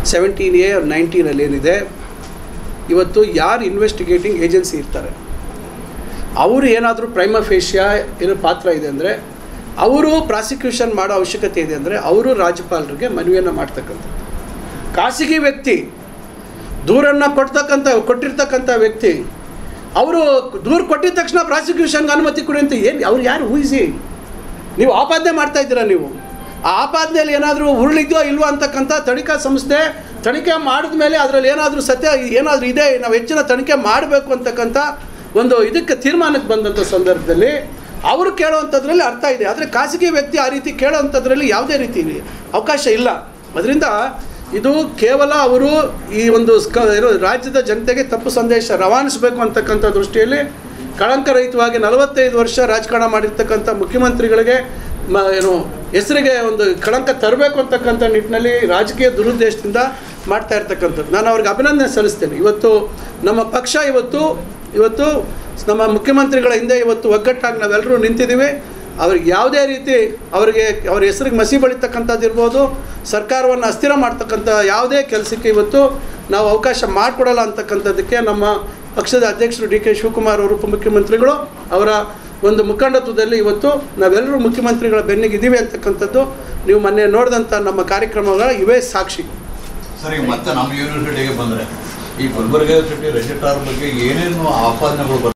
seventeen A ನೈನ್ಟೀನಲ್ಲಿ ಏನಿದೆ ಇವತ್ತು ಯಾರು ಇನ್ವೆಸ್ಟಿಗೇಟಿಂಗ್ ಏಜೆನ್ಸಿ ಇರ್ತಾರೆ ಅವರು ಏನಾದರೂ ಪ್ರೈಮ ಫೇಶಿಯಾ ಏನೋ ಪಾತ್ರ ಇದೆ ಅಂದರೆ ಅವರು ಪ್ರಾಸಿಕ್ಯೂಷನ್ ಮಾಡೋ ಅವಶ್ಯಕತೆ ಇದೆ ಅಂದರೆ ಅವರು ರಾಜ್ಯಪಾಲರಿಗೆ ಮನವಿಯನ್ನು ಮಾಡ್ತಕ್ಕಂಥದ್ದು ಖಾಸಗಿ ವ್ಯಕ್ತಿ ದೂರನ್ನು ಕೊಡ್ತಕ್ಕಂಥ ಕೊಟ್ಟಿರ್ತಕ್ಕಂಥ ವ್ಯಕ್ತಿ ಅವರು ದೂರು ಕೊಟ್ಟಿದ ತಕ್ಷಣ ಪ್ರಾಸಿಕ್ಯೂಷನ್ಗೆ ಅನುಮತಿ ಕೊಡಿ ಅಂತ ಏನು ಅವ್ರು ಯಾರು ಊಹಿಸಿ ನೀವು ಆಪಾದನೆ ಮಾಡ್ತಾ ಇದ್ದೀರಾ ನೀವು ಆ ಆಪಾದನೆಯಲ್ಲಿ ಏನಾದರೂ ಉರುಳಿದ್ಯೋ ಇಲ್ವೋ ಅಂತಕ್ಕಂಥ ತನಿಖಾ ಸಂಸ್ಥೆ ತನಿಖೆ ಮಾಡಿದ ಮೇಲೆ ಅದರಲ್ಲಿ ಏನಾದರೂ ಸತ್ಯ ಏನಾದರೂ ಇದೆ ನಾವು ಹೆಚ್ಚಿನ ತನಿಖೆ ಮಾಡಬೇಕು ಅಂತಕ್ಕಂಥ ಒಂದು ಇದಕ್ಕೆ ತೀರ್ಮಾನಕ್ಕೆ ಬಂದಂಥ ಸಂದರ್ಭದಲ್ಲಿ ಅವರು ಕೇಳುವಂಥದ್ರಲ್ಲಿ ಅರ್ಥ ಇದೆ ಆದರೆ ಖಾಸಗಿ ವ್ಯಕ್ತಿ ಆ ರೀತಿ ಕೇಳುವಂಥದ್ರಲ್ಲಿ ಯಾವುದೇ ರೀತಿ ಅವಕಾಶ ಇಲ್ಲ ಅದರಿಂದ ಇದು ಕೇವಲ ಅವರು ಈ ಒಂದು ಸ್ಕ ಏನು ರಾಜ್ಯದ ಜನತೆಗೆ ತಪ್ಪು ಸಂದೇಶ ರವಾನಿಸಬೇಕು ಅಂತಕ್ಕಂಥ ದೃಷ್ಟಿಯಲ್ಲಿ ಕಳಂಕರಹಿತವಾಗಿ ನಲವತ್ತೈದು ವರ್ಷ ರಾಜಕಾರಣ ಮಾಡಿರ್ತಕ್ಕಂಥ ಮುಖ್ಯಮಂತ್ರಿಗಳಿಗೆ ಮ ಏನು ಹೆಸರಿಗೆ ಒಂದು ಕಳಂಕ ತರಬೇಕು ಅಂತಕ್ಕಂಥ ನಿಟ್ಟಿನಲ್ಲಿ ರಾಜಕೀಯ ದುರುದ್ದೇಶದಿಂದ ಮಾಡ್ತಾ ಇರ್ತಕ್ಕಂಥದ್ದು ನಾನು ಅವ್ರಿಗೆ ಅಭಿನಂದನೆ ಸಲ್ಲಿಸ್ತೇನೆ ಇವತ್ತು ನಮ್ಮ ಪಕ್ಷ ಇವತ್ತು ಇವತ್ತು ನಮ್ಮ ಮುಖ್ಯಮಂತ್ರಿಗಳ ಹಿಂದೆ ಇವತ್ತು ಒಗ್ಗಟ್ಟಾಗಿ ನಾವೆಲ್ಲರೂ ನಿಂತಿದ್ದೀವಿ ಅವ್ರಿಗೆ ಯಾವುದೇ ರೀತಿ ಅವರಿಗೆ ಅವ್ರ ಹೆಸರಿಗೆ ಮಸಿ ಬಳಿತಕ್ಕಂಥದ್ದು ಇರ್ಬೋದು ಸರ್ಕಾರವನ್ನು ಅಸ್ಥಿರ ಮಾಡ್ತಕ್ಕಂಥ ಯಾವುದೇ ಕೆಲಸಕ್ಕೆ ಇವತ್ತು ನಾವು ಅವಕಾಶ ಮಾಡಿಕೊಡಲ್ಲ ಅಂತಕ್ಕಂಥದ್ದಕ್ಕೆ ನಮ್ಮ ಪಕ್ಷದ ಅಧ್ಯಕ್ಷರು ಡಿ ಕೆ ಶಿವಕುಮಾರ್ ಅವರು ಉಪಮುಖ್ಯಮಂತ್ರಿಗಳು ಅವರ ಒಂದು ಮುಖಂಡತ್ವದಲ್ಲಿ ಇವತ್ತು ನಾವೆಲ್ಲರೂ ಮುಖ್ಯಮಂತ್ರಿಗಳ ಬೆನ್ನಿಗೆ ಇದ್ದೀವಿ ಅಂತಕ್ಕಂಥದ್ದು ನೀವು ಮೊನ್ನೆ ನೋಡಿದಂಥ ನಮ್ಮ ಕಾರ್ಯಕ್ರಮಗಳ ಇವೇ ಸಾಕ್ಷಿ ಸರ್ ಈಗ ಮತ್ತೆ ನಮ್ಮ ಯೂನಿವರ್ಸಿಟಿಗೆ ಬಂದರೆ ಈ ಗುಲ್ಬರ್ಗ ಯೂನಿವರ್ಸಿಟಿ ರಿಜಿಸ್ಟ್ರಾರ್ ಬಗ್ಗೆ ಏನೇನು ಆಪಾದನೆಗಳು